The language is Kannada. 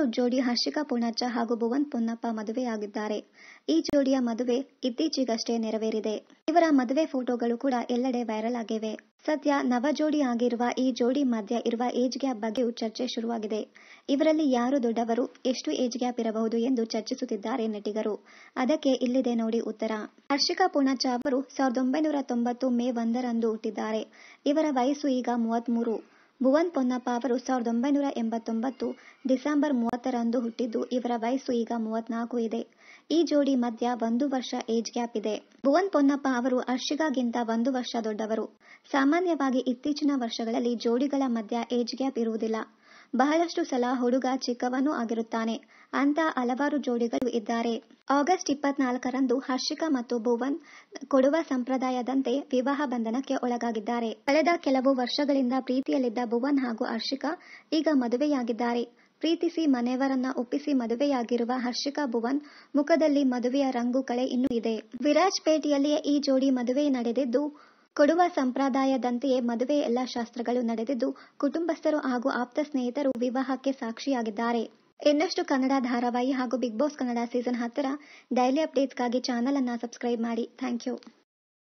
ಬಾಲಿವುಡ್ ಜೋಡಿ ಹರ್ಷಿಕಾ ಪೂಣಚ್ಚ ಹಾಗೂ ಭುವನ್ ಪೊನ್ನಪ್ಪ ಮದುವೆಯಾಗಿದ್ದಾರೆ ಈ ಜೋಡಿಯ ಮದುವೆ ಇತ್ತೀಚೆಗಷ್ಟೇ ನೆರವೇರಿದೆ ಇವರ ಮದುವೆ ಫೋಟೋಗಳು ಕೂಡ ಎಲ್ಲೆಡೆ ವೈರಲ್ ಆಗಿವೆ ಸದ್ಯ ನವ ಜೋಡಿ ಆಗಿರುವ ಈ ಜೋಡಿ ಮಧ್ಯ ಇರುವ ಏಜ್ ಗ್ಯಾಪ್ ಬಗ್ಗೆಯೂ ಚರ್ಚೆ ಶುರುವಾಗಿದೆ ಇವರಲ್ಲಿ ಯಾರು ದೊಡ್ಡವರು ಎಷ್ಟು ಏಜ್ ಗ್ಯಾಪ್ ಇರಬಹುದು ಎಂದು ಚರ್ಚಿಸುತ್ತಿದ್ದಾರೆ ನಟಿಗರು ಅದಕ್ಕೆ ಇಲ್ಲಿದೆ ನೋಡಿ ಉತ್ತರ ಹರ್ಷಿಕಾ ಪೂಣಚ್ಚ ಅವರು ಸಾವಿರದ ಒಂಬೈನೂರ ತೊಂಬತ್ತು ಮೇ ಒಂದರಂದು ಹುಟ್ಟಿದ್ದಾರೆ ಇವರ ವಯಸ್ಸು ಈಗ ಮೂವತ್ಮೂರು ಭುವನ್ ಪೊನ್ನಪ್ಪ ಅವರು ಸಾವಿರದ ಒಂಬೈನೂರ ಎಂಬತ್ತೊಂಬತ್ತು ಡಿಸೆಂಬರ್ ಮೂವತ್ತರಂದು ಹುಟ್ಟಿದ್ದು ಇವರ ವಯಸ್ಸು ಈಗ ಮೂವತ್ನಾಲ್ಕು ಇದೆ ಈ ಜೋಡಿ ಮಧ್ಯ ಒಂದು ವರ್ಷ ಏಜ್ ಗ್ಯಾಪ್ ಇದೆ ಭುವನ್ ಪೊನ್ನಪ್ಪ ಅವರು ಹರ್ಷಿಕಾಗಿಂತ ಒಂದು ವರ್ಷ ದೊಡ್ಡವರು ಸಾಮಾನ್ಯವಾಗಿ ಇತ್ತೀಚಿನ ವರ್ಷಗಳಲ್ಲಿ ಜೋಡಿಗಳ ಮಧ್ಯ ಏಜ್ ಗ್ಯಾಪ್ ಇರುವುದಿಲ್ಲ ಬಹಳಷ್ಟು ಸಲ ಹುಡುಗ ಚಿಕ್ಕವನೂ ಆಗಿರುತ್ತಾನೆ ಅಂತ ಹಲವಾರು ಜೋಡಿಗಳು ಇದ್ದಾರೆ ಆಗಸ್ಟ್ ಇಪ್ಪತ್ನಾಲ್ಕರಂದು ಹರ್ಷಿಕಾ ಮತ್ತು ಭುವನ್ ಕೊಡುವ ಸಂಪ್ರದಾಯದಂತೆ ವಿವಾಹ ಬಂಧನಕ್ಕೆ ಒಳಗಾಗಿದ್ದಾರೆ ಕಳೆದ ಕೆಲವು ವರ್ಷಗಳಿಂದ ಪ್ರೀತಿಯಲ್ಲಿದ್ದ ಭುವನ್ ಹಾಗೂ ಹರ್ಷಿಕಾ ಈಗ ಮದುವೆಯಾಗಿದ್ದಾರೆ ಪ್ರೀತಿಸಿ ಮನೆಯವರನ್ನ ಒಪ್ಪಿಸಿ ಮದುವೆಯಾಗಿರುವ ಹರ್ಷಿಕಾ ಭುವನ್ ಮುಖದಲ್ಲಿ ಮದುವೆಯ ರಂಗು ಕಳೆ ಇನ್ನೂ ಇದೆ ವಿರಾಜ್ಪೇಟೆಯಲ್ಲಿಯೇ ಈ ಜೋಡಿ ಮದುವೆ ನಡೆದಿದ್ದು ಕೊಡುವ ಸಂಪ್ರದಾಯದಂತೆಯೇ ಮದುವೆ ಎಲ್ಲ ಶಾಸ್ತ್ರಗಳು ನಡೆದಿದ್ದು ಕುಟುಂಬಸ್ಥರು ಹಾಗೂ ಆಪ್ತ ಸ್ನೇಹಿತರು ವಿವಾಹಕ್ಕೆ ಸಾಕ್ಷಿಯಾಗಿದ್ದಾರೆ ಇನ್ನಷ್ಟು ಕನ್ನಡ ಧಾರಾವಾಹಿ ಹಾಗೂ ಬಿಗ್ ಬಾಸ್ ಕನ್ನಡ ಸೀಸನ್ ಹತ್ತರ ಡೈಲಿ ಅಪ್ಡೇಟ್ಸ್ಗಾಗಿ ಚಾನಲ್ ಅನ್ನ ಸಬ್ಸ್ಕ್ರೈಬ್ ಮಾಡಿ ಥ್ಯಾಂಕ್ ಯು